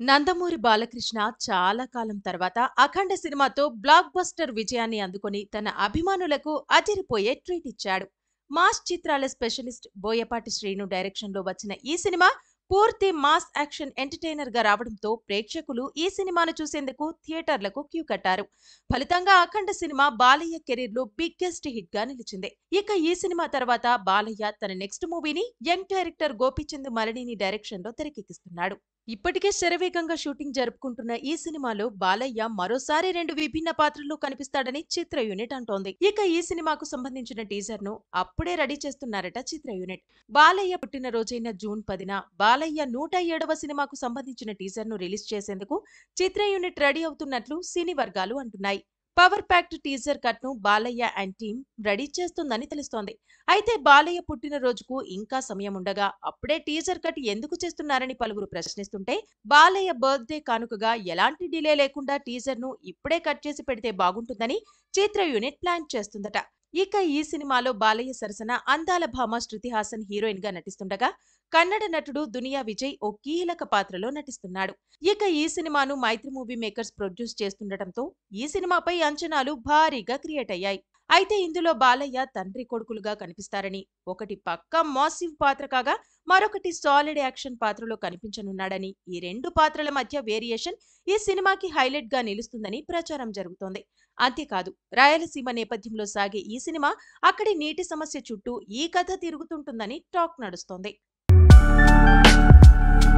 నందమూరి బాలకృష్ణ చాలా కాలం తర్వాత అఖండ సినిమాతో బ్లాక్ బస్టర్ విజయాన్ని అందుకొని తన అభిమానులకు అదిరిపోయే ట్రీట్ ఇచ్చాడు మాస్ చిత్రాల స్పెషలిస్ట్ బోయపాటి శ్రీను డైరెక్షన్లో వచ్చిన ఈ సినిమా పూర్తి మాస్ యాక్షన్ ఎంటర్టైనర్ గా రావడంతో ప్రేక్షకులు ఈ సినిమాను చూసేందుకు థియేటర్లకు క్యూ కట్టారు ఫలితంగా అఖండ సినిమా బాలయ్య కెరీర్ లో బిగ్గెస్ట్ హిట్ గా నిలిచింది ఇక ఈ సినిమా తర్వాత బాలయ్య తన నెక్స్ట్ మూవీని యంగ్ డైరెక్టర్ గోపీచంద్ మరణిని డైరెక్షన్ లో తెరకెక్కిస్తున్నాడు ఇప్పటికే శరవేగంగా షూటింగ్ జరుపుకుంటున్న ఈ సినిమాలో బాలయ్య మరోసారి రెండు విభిన్న పాత్రల్లో కనిపిస్తాడని చిత్ర యూనిట్ అంటోంది ఇక ఈ సినిమాకు సంబంధించిన టీజర్ ను అప్పుడే రెడీ చేస్తున్నారట చిత్ర యూనిట్ బాలయ్య పుట్టినరోజైన జూన్ పదిన బాలయ్య నూట ఏడవ సినిమాకు సంబంధించిన టీజర్ ను రిలీజ్ చేసేందుకు చిత్ర యూనిట్ రెడీ అవుతున్నట్లు సినీ వర్గాలు అంటున్నాయి పవర్ ప్యాక్డ్ టీజర్ కట్ ను బాలయ్య అండ్ టీమ్ రెడీ చేస్తుందని తెలుస్తోంది అయితే బాలయ్య పుట్టినరోజుకు ఇంకా సమయం ఉండగా అప్పుడే టీజర్ కట్ ఎందుకు చేస్తున్నారని పలువురు ప్రశ్నిస్తుంటే బాలయ్య బర్త్డే కానుకగా ఎలాంటి డిలే లేకుండా టీజర్ ను ఇప్పుడే కట్ చేసి పెడితే బాగుంటుందని చిత్ర యూనిట్ ప్లాన్ చేస్తుందట ఇక ఈ సినిమాలో బాలయ్య సరసన అందాల భామ శృతి హాసన్ హీరోయిన్ గా నటిస్తుండగా కన్నడ నటుడు దునియా విజయ్ ఓ కీలక పాత్రలో నటిస్తున్నాడు ఇక ఈ సినిమాను మైత్రి మూవీ మేకర్స్ ప్రొడ్యూస్ చేస్తుండటంతో ఈ సినిమాపై అంచనాలు భారీగా క్రియేట్ అయ్యాయి అయితే ఇందులో బాలయ్య తండ్రి కొడుకులుగా కనిపిస్తారని ఒకటి పక్కా మాసివ్ పాత్ర కాగా మరొకటి సాలిడ్ యాక్షన్ పాత్రలో కనిపించనున్నాడని ఈ రెండు పాత్రల మధ్య వేరియేషన్ ఈ సినిమాకి హైలైట్ గా నిలుస్తుందని ప్రచారం జరుగుతోంది అంతేకాదు రాయలసీమ నేపథ్యంలో సాగే ఈ సినిమా అక్కడి నీటి సమస్య చుట్టూ ఈ కథ తిరుగుతుంటుందని టాక్ నడుస్తోంది